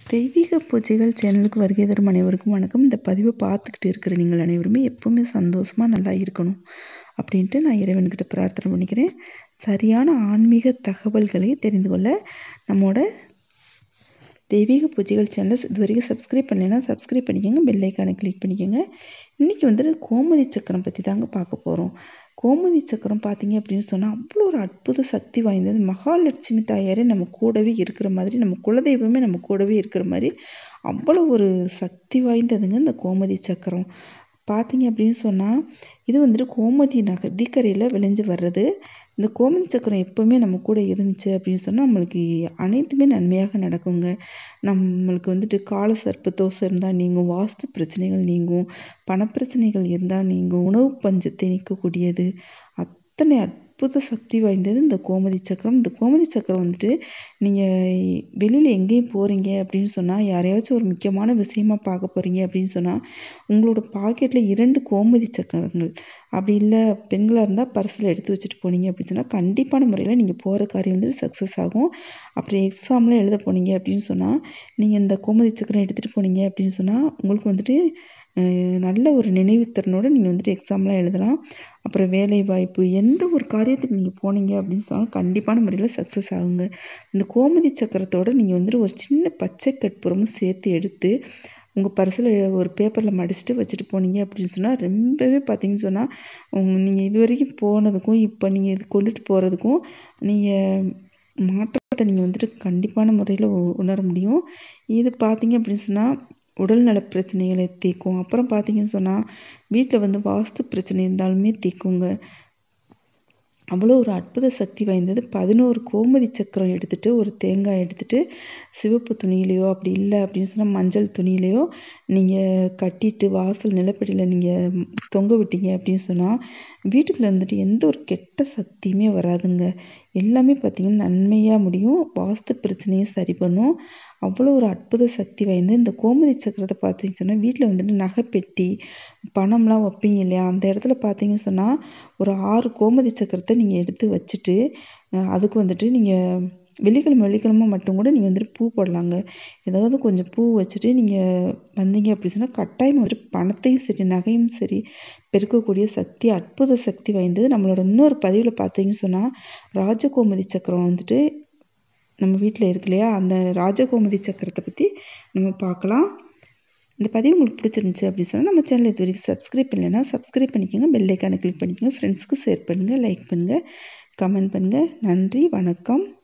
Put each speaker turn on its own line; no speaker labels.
தெய்வீக பூஜைகள் சேனலுக்கு வருகை தரும் அனைவருக்கும் வணக்கம் இந்த பதிவை பார்த்துக்கிட்டு இருக்கிற நீங்கள் அனைவருமே எப்பவுமே சந்தோஷமாக நல்லா இருக்கணும் அப்படின்ட்டு நான் இறைவன்கிட்ட பிரார்த்தனை பண்ணிக்கிறேன் சரியான ஆன்மீக தகவல்களை தெரிந்து கொள்ள நம்மோட தெய்வீக பூஜைகள் சேனலை இது வரைக்கும் சப்ஸ்கிரைப் பண்ணலைன்னா சப்ஸ்கிரைப் பண்ணிக்கோங்க பெல் ஐக்கானை கிளிக் பண்ணிக்கோங்க இன்றைக்கி வந்துட்டு கோமதி சக்கரம் பற்றி தாங்க பார்க்க போகிறோம் கோமதி சக்கரம் பார்த்தீங்க அப்படின்னு சொன்னால் அவ்வளோ ஒரு அற்புத சக்தி வாய்ந்தது மகாலட்சுமி தாயாரே நம்ம கூடவே இருக்கிற மாதிரி நம்ம குலதெய்வமே நம்ம கூடவே இருக்கிற மாதிரி அவ்வளோ ஒரு சக்தி வாய்ந்ததுங்க இந்த கோமதி சக்கரம் பார்த்தீங்க அப்படின்னு சொன்னால் இது வந்துட்டு கோமதி நதிக்கரையில் விளைஞ்சு வர்றது இந்த கோமதி சக்கரம் எப்போவுமே நம்ம கூட இருந்துச்சு அப்படின்னு சொன்னால் நம்மளுக்கு அனைத்துமே நன்மையாக நடக்குங்க நம்மளுக்கு வந்துட்டு கால சர்ப்ப தோசை இருந்தால் நீங்கும் வாஸ்து பிரச்சனைகள் நீங்கும் பணப்பிரச்சனைகள் இருந்தால் நீங்கும் உணவு பஞ்சத்தை நீக்கக்கூடியது அத்தனை அற்புத சக்தி வாய்ந்தது இந்த கோமதி சக்கரம் இந்த கோமதி சக்கரம் வந்துட்டு நீங்கள் வெளியில் எங்கேயும் போகிறீங்க அப்படின்னு சொன்னால் யாரையாச்சும் ஒரு முக்கியமான விஷயமா பார்க்க போகிறீங்க அப்படின்னு சொன்னால் உங்களோட பாக்கெட்டில் இரண்டு கோமதி சக்கரங்கள் அப்படி இல்லை பெண்களாக இருந்தால் பர்ஸில் எடுத்து வச்சுட்டு போனீங்க அப்படின்னு சொன்னால் கண்டிப்பான முறையில் நீங்கள் போகிற காரியம் வந்துட்டு சக்ஸஸ் ஆகும் அப்புறம் எக்ஸாம்லாம் எழுத போனீங்க அப்படின்னு சொன்னால் நீங்கள் இந்த கோமதி சக்கரம் எடுத்துகிட்டு போனீங்க அப்படின்னு சொன்னால் உங்களுக்கு வந்துட்டு நல்ல ஒரு நினைவுத்திறனோடு நீங்கள் வந்துட்டு எக்ஸாம்லாம் எழுதலாம் அப்புறம் வேலை வாய்ப்பு எந்த ஒரு காரியத்துக்கு நீங்கள் போனீங்க அப்படின்னு சொன்னால் கண்டிப்பான முறையில் சக்ஸஸ் ஆகுங்க இந்த கோமதி சக்கரத்தோடு நீங்கள் வந்துட்டு ஒரு சின்ன பச்சை கற்பூரமும் சேர்த்து எடுத்து உங்கள் பர்ஸில் ஒரு பேப்பரில் மடிச்சுட்டு வச்சுட்டு போனீங்க அப்படின்னு சொன்னால் ரொம்பவே பார்த்தீங்கன்னு சொன்னால் உங்கள் நீங்கள் இது வரைக்கும் போனதுக்கும் இப்போ நீங்கள் இது கொண்டுட்டு போகிறதுக்கும் நீங்கள் மாற்றத்தை நீங்கள் வந்துட்டு கண்டிப்பான முறையில் உணர முடியும் இது பார்த்தீங்க அப்படின்னு சொன்னால் உடல்நல பிரச்சனைகளை தீர்க்கும் அப்புறம் பார்த்தீங்கன்னு சொன்னால் வீட்டில் வந்து வாஸ்து பிரச்சனை இருந்தாலுமே தீர்க்குங்க அவ்வளோ ஒரு அற்புத சக்தி வாய்ந்தது பதினோரு கோமதி சக்கரம் எடுத்துகிட்டு ஒரு தேங்காய் எடுத்துகிட்டு சிவப்பு துணியிலையோ அப்படி இல்லை அப்படின்னு சொன்னால் மஞ்சள் துணியிலையோ நீங்கள் கட்டிட்டு வாசல் நிலப்படியில் நீங்கள் தொங்க விட்டீங்க அப்படின்னு சொன்னால் வீட்டுக்குள்ளே வந்துட்டு எந்த ஒரு கெட்ட சக்தியுமே வராதுங்க எல்லாமே பார்த்திங்கன்னா நன்மையாக முடியும் வாஸ்து பிரச்சனையும் சரி பண்ணும் அவ்வளோ ஒரு அற்புத சக்தி வாய்ந்து இந்த கோமதி சக்கரத்தை பார்த்தீங்கன்னு சொன்னால் வீட்டில் வந்துட்டு நகைப்பெட்டி பணம்லாம் வைப்பீங்க இல்லையா அந்த இடத்துல பார்த்தீங்கன்னு சொன்னால் ஒரு ஆறு கோமதி சக்கரத்தை நீங்கள் எடுத்து வச்சுட்டு அதுக்கு வந்துட்டு நீங்கள் வெள்ளிக்கிழமை வெள்ளிக்கிழமை மட்டும் கூட நீங்கள் வந்துட்டு பூ போடலாங்க ஏதாவது கொஞ்சம் பூ வச்சுட்டு நீங்கள் வந்தீங்க அப்படி சொன்னால் கட்டாயம் வந்துட்டு பணத்தையும் சரி நகையும் சரி பெருக்கக்கூடிய சக்தி அற்புத சக்தி வாய்ந்தது நம்மளோட இன்னொரு பதிவில் பார்த்தீங்கன்னு சொன்னால் ராஜகோமதி சக்கரம் வந்துட்டு நம்ம வீட்டில் இருக்கு இல்லையா அந்த ராஜகோமதி சக்கரத்தை பற்றி நம்ம பார்க்கலாம் இந்த பதிவு உங்களுக்கு பிடிச்சிருந்துச்சி அப்படின்னு சொன்னால் நம்ம சேனல் இது வரைக்கும் சப்ஸ்கிரைப் பண்ணலைன்னா சப்ஸ்கிரைப் பண்ணிக்கோங்க பெல் ஐக்கானை கிளிக் பண்ணிக்கோங்க ஃப்ரெண்ட்ஸ்க்கு ஷேர் பண்ணுங்கள் லைக் பண்ணுங்கள் கமெண்ட் பண்ணுங்கள் நன்றி வணக்கம்